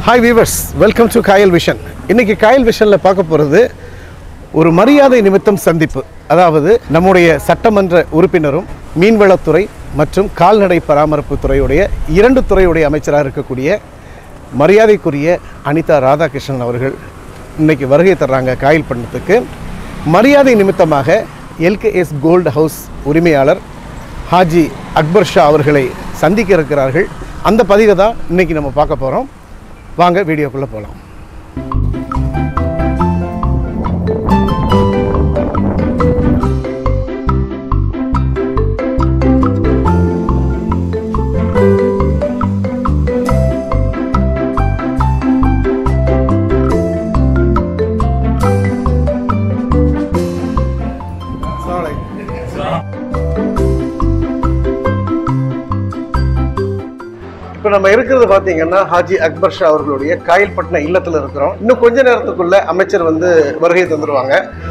hi viewers welcome to Kayal vision இன்னைக்கு காயல் விஷனில் பார்க்க போகிறது ஒரு மரியாதை நிமித்தம் சந்திப்பு அதாவது நம்முடைய சட்டமன்ற உறுப்பினரும் மீன்வளத்துறை மற்றும் கால்நடை பராமரிப்பு துறையுடைய இரண்டு துறையுடைய அமைச்சராக இருக்கக்கூடிய மரியாதைக்குரிய அனிதா ராதாகிருஷ்ணன் அவர்கள் இன்னைக்கு வருகை தர்றாங்க காயல் பண்ணத்துக்கு மரியாதை நிமித்தமாக எல்கேஎஸ் கோல்டு ஹவுஸ் உரிமையாளர் ஹாஜி அக்பர் ஷா அவர்களை சந்திக்க இருக்கிறார்கள் அந்த பதிவை தான் இன்னைக்கு நம்ம பார்க்க போகிறோம் வாங்க வீடியோக்குள்ளே போகலாம் இப்போ நம்ம இருக்கிறது பார்த்தீங்கன்னா ஹாஜி அக்பர் ஷா அவர்களுடைய காயல்பட்டின இல்லத்தில் இருக்கிறோம் இன்னும் கொஞ்ச நேரத்துக்குள்ள அமைச்சர் வந்து வருகை தந்துருவாங்க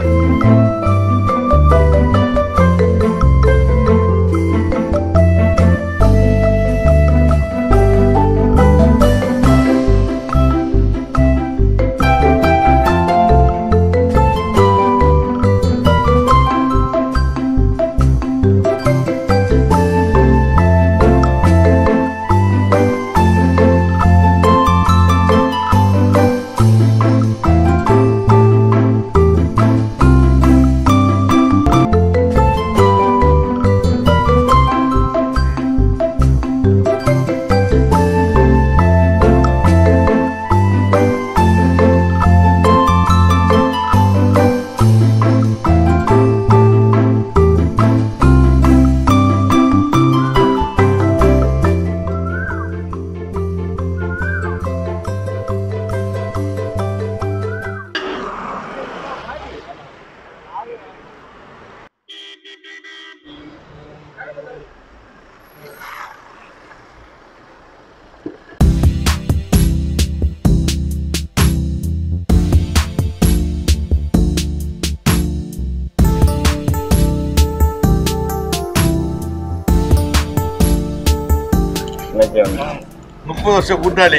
முப்பது வருஷம் கூட்டாளி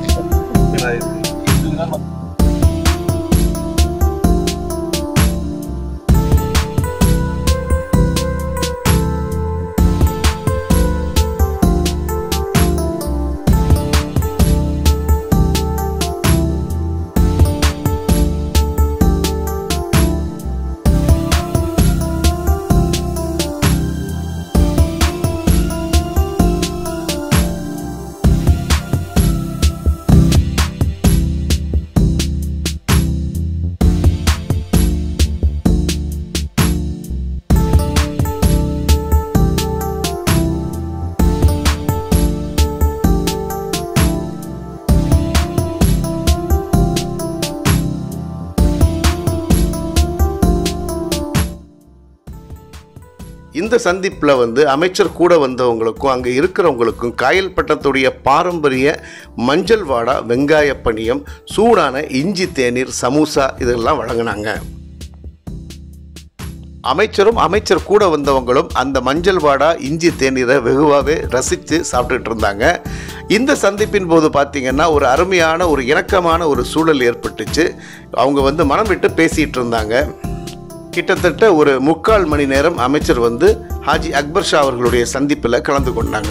இந்த சந்திப்பில் வந்து அமைச்சர் கூட வந்தவங்களுக்கும் அங்கே இருக்கிறவங்களுக்கும் காயல்பட்டத்துடைய பாரம்பரிய மஞ்சள் வாடா வெங்காய பணியம் சூடான இஞ்சி தேநீர் சமூசா இதெல்லாம் வழங்கினாங்க அமைச்சரும் அமைச்சர் கூட வந்தவங்களும் அந்த மஞ்சள் வாடா இஞ்சி தேநீரை வெகுவாகவே ரசித்து சாப்பிட்டுட்டு இருந்தாங்க இந்த சந்திப்பின் போது பார்த்தீங்கன்னா ஒரு அருமையான ஒரு இணக்கமான ஒரு சூழல் ஏற்பட்டுச்சு அவங்க வந்து மனம் விட்டு பேசிகிட்டு இருந்தாங்க கிட்டத்தட்ட ஒரு முக்கால் மணி நேரம் அமைச்சர் வந்து ஹாஜி அக்பர் ஷா அவர்களுடைய சந்திப்பில் கலந்து கொண்டாங்க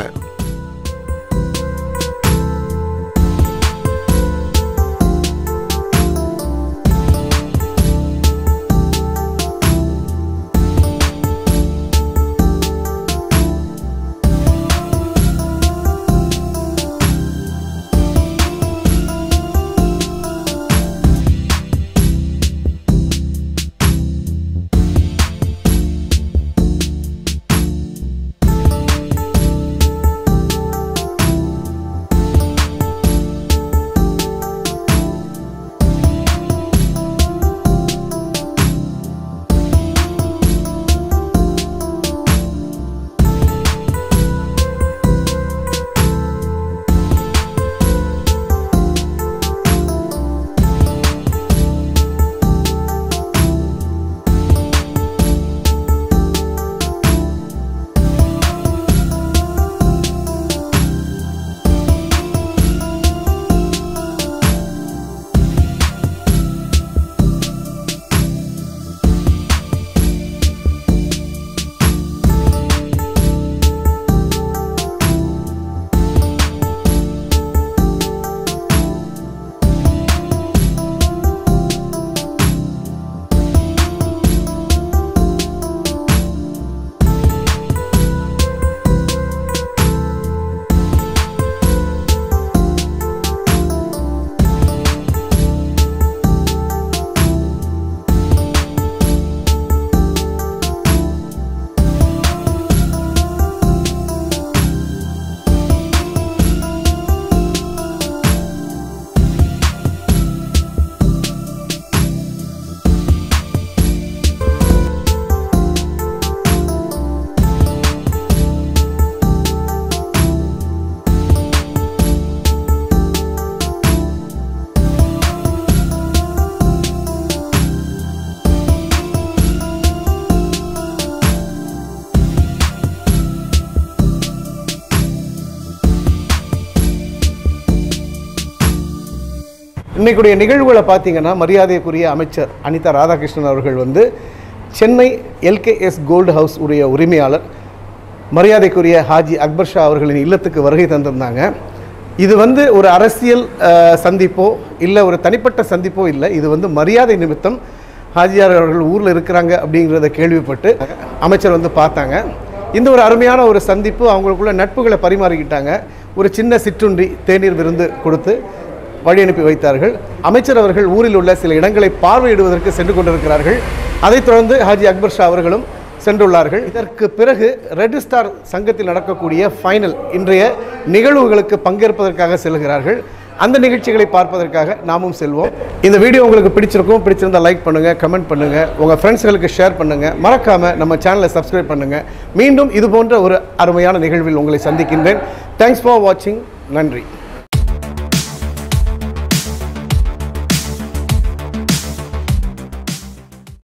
இன்னைக்குடைய நிகழ்வுகளை பார்த்தீங்கன்னா மரியாதைக்குரிய அமைச்சர் அனிதா ராதாகிருஷ்ணன் அவர்கள் வந்து சென்னை எல்கேஎஸ் கோல்டு ஹவுஸ் உடைய உரிமையாளர் மரியாதைக்குரிய ஹாஜி அக்பர் ஷா அவர்களின் இல்லத்துக்கு வருகை தந்திருந்தாங்க இது வந்து ஒரு அரசியல் அஹ், சந்திப்போ இல்லை ஒரு தனிப்பட்ட சந்திப்போ இல்லை இது வந்து மரியாதை நிமித்தம் ஹாஜியார் அவர்கள் ஊரில் இருக்கிறாங்க அப்படிங்கிறத கேள்விப்பட்டு அமைச்சர் வந்து பார்த்தாங்க இந்த ஒரு அருமையான ஒரு சந்திப்பு அவங்களுக்குள்ள நட்புகளை பரிமாறிக்கிட்டாங்க ஒரு சின்ன சிற்றுண்டி தேநீர் விருந்து கொடுத்து வழி அனுப்பி வைத்தார்கள் அமைச்சர் அவர்கள் ஊரில் உள்ள சில இடங்களை பார்வையிடுவதற்கு சென்று கொண்டிருக்கிறார்கள் அதைத் தொடர்ந்து ஹாஜி அக்பர் ஷா அவர்களும் சென்றுள்ளார்கள் இதற்கு பிறகு ரெட் ஸ்டார் சங்கத்தில் நடக்கக்கூடிய ஃபைனல் இன்றைய நிகழ்வுகளுக்கு பங்கேற்பதற்காக செல்கிறார்கள் அந்த நிகழ்ச்சிகளை பார்ப்பதற்காக நாமும் செல்வோம் இந்த வீடியோ உங்களுக்கு பிடிச்சிருக்கும் பிடிச்சிருந்தா லைக் பண்ணுங்க கமெண்ட் பண்ணுங்க உங்க ஃப்ரெண்ட்ஸ்களுக்கு ஷேர் பண்ணுங்க மறக்காம நம்ம சேனலை சப்ஸ்கிரைப் பண்ணுங்க மீண்டும் இது போன்ற ஒரு அருமையான நிகழ்வில் உங்களை சந்திக்கின்றேன் தேங்க்ஸ் ஃபார் வாட்சிங் நன்றி